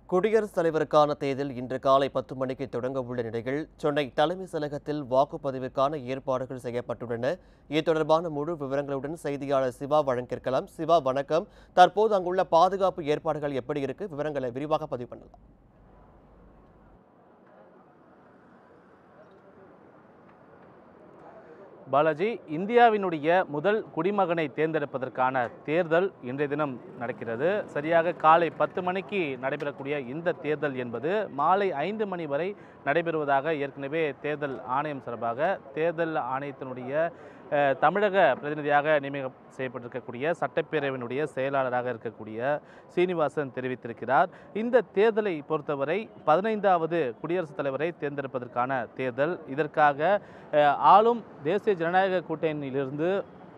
குடியரசுத் தலைவருக்கான தேர்தல் இன்று காலை பத்து மணிக்கு தொடங்க உள்ள நிலையில் சென்னை தலைமைச் செயலகத்தில் வாக்குப்பதிவுக்கான ஏற்பாடுகள் செய்யப்பட்டுள்ளன இது தொடர்பான முழு விவரங்களுடன் செய்தியாளர் சிவா வழங்கியிருக்கலாம் சிவா வணக்கம் தற்போது அங்குள்ள பாதுகாப்பு ஏற்பாடுகள் எப்படி இருக்கு விவரங்களை விரிவாக பதிவு பண்ணலாம் பாலாஜி இந்தியாவினுடைய முதல் குடிமகனை தேர்ந்தெடுப்பதற்கான தேர்தல் இன்றைய தினம் நடக்கிறது சரியாக காலை பத்து மணிக்கு நடைபெறக்கூடிய இந்த தேர்தல் என்பது மாலை ஐந்து மணி வரை நடைபெறுவதாக ஏற்கனவே தேர்தல் ஆணையம் சார்பாக தேர்தல் ஆணையத்தினுடைய அஹ், தமிழக பிரதிநிதியாக நியமனம் செய்யப்பட்டிருக்கக்கூடிய சட்டப்பேரவையினுடைய செயலாளராக இருக்கக்கூடிய சீனிவாசன் தெரிவித்திருக்கிறார் இந்த தேர்தலை பொறுத்தவரை பதினைந்தாவது குடியரசுத் தலைவரை தேர்ந்தெடுப்பதற்கான தேர்தல் இதற்காக அஹ், ஆளும் தேசிய ஜனநாயக கூட்டணியிலிருந்து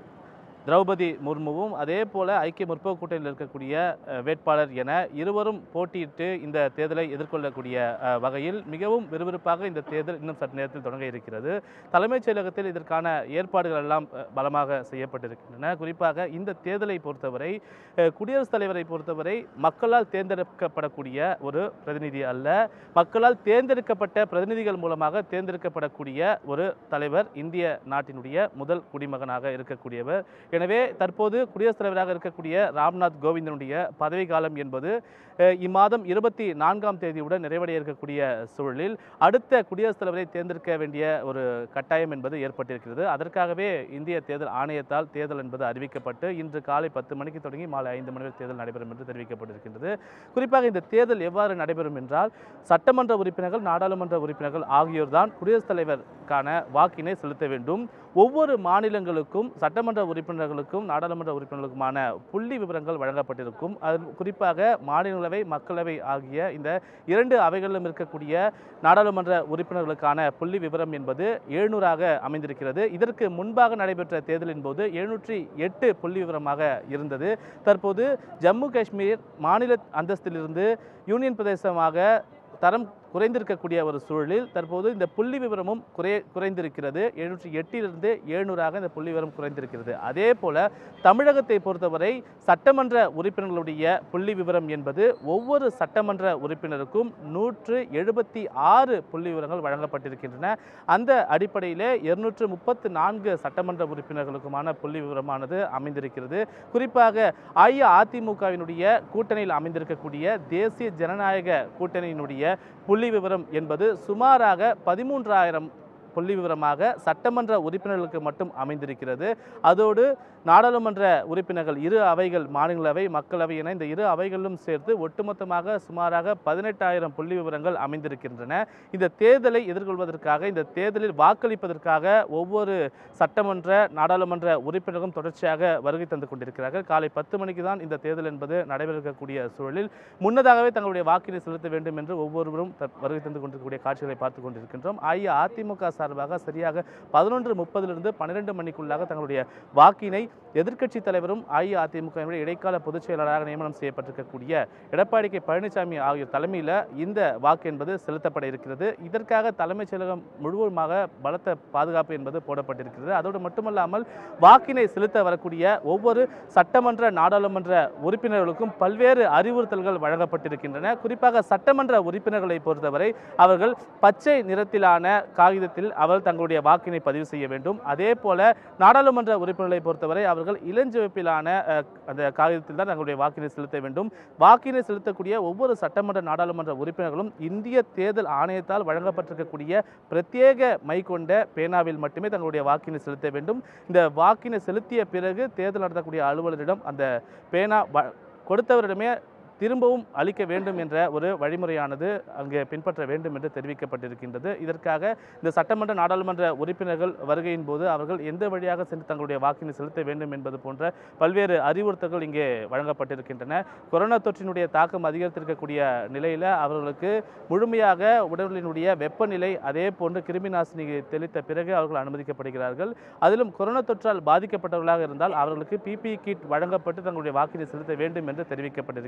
திரௌபதி முர்முவும் அதே போல ஐக்கிய முற்போக்கு கூட்டணியில் இருக்கக்கூடிய அஹ், வேட்பாளர் என இருவரும் போட்டியிட்டு இந்த தேர்தலை எதிர்கொள்ளக்கூடிய அஹ், வகையில் மிகவும் விறுவிறுப்பாக இந்த தேர்தல் இன்னும் சற்று நேரத்தில் தொடங்க இருக்கிறது தலைமைச் செயலகத்தில் இதற்கான ஏற்பாடுகள் எல்லாம் அஹ், பலமாக செய்யப்பட்டிருக்கின்றன குறிப்பாக இந்த தேர்தலை பொறுத்தவரை அஹ், குடியரசுத் தலைவரை பொறுத்தவரை மக்களால் தேர்ந்தெடுக்கப்படக்கூடிய ஒரு பிரதிநிதி அல்ல மக்களால் தேர்ந்தெடுக்கப்பட்ட பிரதிநிதிகள் மூலமாக தேர்ந்தெடுக்கப்படக்கூடிய ஒரு தலைவர் இந்திய நாட்டினுடைய முதல் குடிமகனாக இருக்கக்கூடியவர் எனவே தற்போது குடியரசுத் தலைவராக இருக்கக்கூடிய ராம்நாத் கோவிந்தனுடைய பதவி காலம் என்பது அஹ், இம்மாதம் இருபத்தி நான்காம் தேதியுடன் நிறைவடைய இருக்கக்கூடிய சூழலில் அடுத்த குடியரசுத் தலைவரை தேர்ந்தெடுக்க வேண்டிய ஒரு கட்டாயம் என்பது ஏற்பட்டிருக்கிறது அதற்காகவே இந்திய தேர்தல் ஆணையத்தால் தேர்தல் என்பது அறிவிக்கப்பட்டு இன்று காலை பத்து மணிக்கு தொடங்கி மாலை ஐந்து மணி வரை தேர்தல் நடைபெறும் என்று தெரிவிக்கப்பட்டிருக்கின்றது குறிப்பாக இந்த தேர்தல் எவ்வாறு நடைபெறும் என்றால் சட்டமன்ற உறுப்பினர்கள் நாடாளுமன்ற உறுப்பினர்கள் ஆகியோர்தான் குடியரசுத் தலைவருக்கான வாக்கினை செலுத்த வேண்டும் ஒவ்வொரு மாநிலங்களுக்கும் சட்டமன்ற உறுப்பினர்களுக்கும் நாடாளுமன்ற உறுப்பினர்களுக்குமான புள்ளி விவரங்கள் வழங்கப்பட்டிருக்கும் அதில் குறிப்பாக மாநிலங்களவை மக்களவை ஆகிய இந்த இரண்டு அவைகளிலும் இருக்கக்கூடிய நாடாளுமன்ற உறுப்பினர்களுக்கான புள்ளி விவரம் என்பது எழுநூறாக அமைந்திருக்கிறது இதற்கு முன்பாக நடைபெற்ற தேர்தலின் போது எழுநூற்றி எட்டு புள்ளி விவரமாக இருந்தது தற்போது ஜம்மு காஷ்மீர் மாநில அந்தஸ்திலிருந்து யூனியன் பிரதேசமாக தரம் குறைந்திருக்கக்கூடிய ஒரு சூழலில் தற்போது இந்த புள்ளி விவரமும் குறை குறைந்திருக்கிறது எழுநூற்றி எட்டிலிருந்து எழுநூறாக இந்த புள்ளி விவரம் குறைந்திருக்கிறது அதே போல தமிழகத்தை பொறுத்தவரை சட்டமன்ற உறுப்பினர்களுடைய புள்ளி விவரம் என்பது ஒவ்வொரு சட்டமன்ற உறுப்பினருக்கும் நூற்று எழுபத்தி ஆறு புள்ளி விவரங்கள் வழங்கப்பட்டிருக்கின்றன அந்த அடிப்படையிலே இருநூற்று முப்பத்து நான்கு சட்டமன்ற உறுப்பினர்களுக்குமான புள்ளி விவரமானது அமைந்திருக்கிறது குறிப்பாக அஇஅதிமுகவினுடைய கூட்டணியில் அமைந்திருக்கக்கூடிய தேசிய ஜனநாயக கூட்டணியினுடைய புள்ளி விவரம் என்பது சுமாராக பதிமூன்றாயிரம் புள்ளி விவரமாக சட்டமன்ற உறுப்பினர்களுக்கு மட்டும் அமைந்திருக்கிறது அதோடு நாடாளுமன்ற உறுப்பினர்கள் இரு அவைகள் மாநிலங்களவை மக்களவை என இந்த இரு அவைகளிலும் சேர்த்து ஒட்டுமொத்தமாக சுமாராக பதினெட்டாயிரம் புள்ளி விவரங்கள் அமைந்திருக்கின்றன இந்த தேர்தலை எதிர்கொள்வதற்காக இந்த தேர்தலில் வாக்களிப்பதற்காக ஒவ்வொரு சட்டமன்ற நாடாளுமன்ற உறுப்பினர்களும் தொடர்ச்சியாக வருகை தந்து கொண்டிருக்கிறார்கள் காலை பத்து மணிக்கு தான் இந்த தேர்தல் என்பது நடைபெறக்கூடிய சூழலில் முன்னதாகவே தங்களுடைய வாக்கினை செலுத்த வேண்டும் என்று ஒவ்வொருவரும் த- வருகை தந்து கொண்டிருக்கக்கூடிய காட்சிகளை பார்த்து கொண்டிருக்கின்றோம் அஇஅதிமுக சார்பாக சரியாக பதினொன்று முப்பதிலிருந்து பன்னிரெண்டு மணிக்குள்ளாக தங்களுடைய வாக்கினை எதிர்க்கட்சி தலைவரும் அஇஅதிமுகவினுடைய இடைக்கால பொதுச் செயலாளராக நியமனம் செய்யப்பட்டிருக்கக்கூடிய எடப்பாடி கே பழனிசாமி ஆகியோர் தலைமையில் இந்த வாக்கு என்பது செலுத்தப்பட இருக்கிறது இதற்காக தலைமைச் செயலகம் முழுவதுமாக பலத்த பாதுகாப்பு என்பது போடப்பட்டிருக்கிறது அதோடு மட்டுமல்லாமல் வாக்கினை செலுத்த வரக்கூடிய ஒவ்வொரு சட்டமன்ற நாடாளுமன்ற உறுப்பினர்களுக்கும் பல்வேறு அறிவுறுத்தல்கள் வழங்கப்பட்டிருக்கின்றன குறிப்பாக சட்டமன்ற உறுப்பினர்களை பொறுத்தவரை அவர்கள் பச்சை நிறத்திலான காகிதத்தில் அவர்கள் தங்களுடைய வாக்கினை பதிவு செய்ய வேண்டும் அதே போல நாடாளுமன்ற உறுப்பினர்களை பொறுத்தவரை அவர்கள் இளஞ்சிவப்பிலான அஹ், அந்த காகிதத்தில் தான் தங்களுடைய வாக்கினை செலுத்த வேண்டும் வாக்கினை செலுத்தக்கூடிய ஒவ்வொரு சட்டமன்ற நாடாளுமன்ற உறுப்பினர்களும் இந்திய தேர்தல் ஆணையத்தால் வழங்கப்பட்டிருக்கக்கூடிய பிரத்யேக மை கொண்ட பேனாவில் மட்டுமே தங்களுடைய வாக்கினை செலுத்த வேண்டும் இந்த வாக்கினை செலுத்திய பிறகு தேர்தல் நடத்தக்கூடிய அலுவலரிடம் அந்த பேனா வ- கொடுத்தவரிடமே திரும்பவும் அளிக்க வேண்டும் என்ற ஒரு வழிமுறையானது அங்கே பின்பற்ற வேண்டும் என்று தெரிவிக்கப்பட்டிருக்கின்றது இதற்காக இந்த சட்டமன்ற நாடாளுமன்ற உறுப்பினர்கள் வருகையின் போது அவர்கள் எந்த வழியாக சென்று தங்களுடைய வாக்கினை செலுத்த வேண்டும் என்பது போன்ற பல்வேறு அறிவுறுத்தல்கள் இங்கே வழங்கப்பட்டிருக்கின்றன கொரோனா தொற்றினுடைய தாக்கம் அதிகரித்திருக்கக்கூடிய நிலையில் அவர்களுக்கு முழுமையாக உடலினுடைய வெப்பநிலை அதே போன்று கிருமி நாசினி தெளித்த பிறகு அவர்கள் அனுமதிக்கப்படுகிறார்கள் அதிலும் கொரோனா தொற்றால் பாதிக்கப்பட்டவர்களாக இருந்தால் அவர்களுக்கு பிபி கிட் வழங்கப்பட்டு தங்களுடைய வாக்கினை செலுத்த வேண்டும் என்று தெரிவிக்கப்பட்டிருக்கின்றது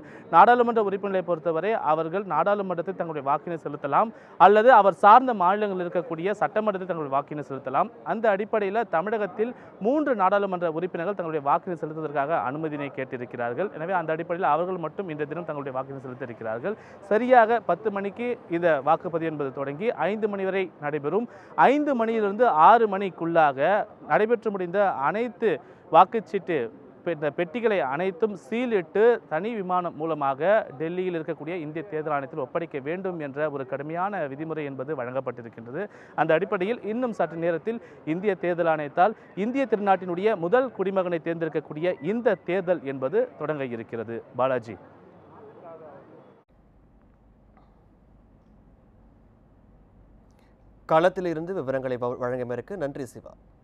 நாடாளுமன்ற உறுப்பினர்களை பொறுத்தவரை அவர்கள் நாடாளுமன்றத்தில் தங்களுடைய வாக்கினை செலுத்தலாம் அல்லது அவர் சார்ந்த மாநிலங்களில் இருக்கக்கூடிய சட்டமன்றத்தில் தங்களுடைய வாக்கினை செலுத்தலாம் அந்த அடிப்படையில் தமிழகத்தில் மூன்று நாடாளுமன்ற உறுப்பினர்கள் தங்களுடைய வாக்கினை செலுத்துவதற்காக அனுமதியினை கேட்டிருக்கிறார்கள் எனவே அந்த அடிப்படையில் அவர்கள் மட்டும் இந்த தினம் தங்களுடைய வாக்கினை செலுத்த இருக்கிறார்கள் சரியாக பத்து மணிக்கு இந்த வாக்குப்பதிவு என்பது தொடங்கி ஐந்து மணி வரை நடைபெறும் ஐந்து மணியிலிருந்து ஆறு மணிக்குள்ளாக நடைபெற்று முடிந்த அனைத்து வாக்குச்சீட்டு பெ- இந்த பெட்டிகளை அனைத்தும் சீலிட்டு தனி விமானம் மூலமாக டெல்லியில் இருக்கக்கூடிய இந்திய தேர்தல் ஆணையத்தில் ஒப்படைக்க வேண்டும் என்ற ஒரு கடுமையான விதிமுறை என்பது வழங்கப்பட்டிருக்கின்றது அந்த அடிப்படையில் இன்னும் சற்று நேரத்தில் இந்திய தேர்தல் ஆணையத்தால் இந்திய திருநாட்டினுடைய முதல் குடிமகனை தேர்ந்தெடுக்கக்கூடிய இந்த தேர்தல் என்பது தொடங்க இருக்கிறது பாலாஜி களத்திலிருந்து விவரங்களை வ- வழங்கியமைக்கு நன்றி சிவா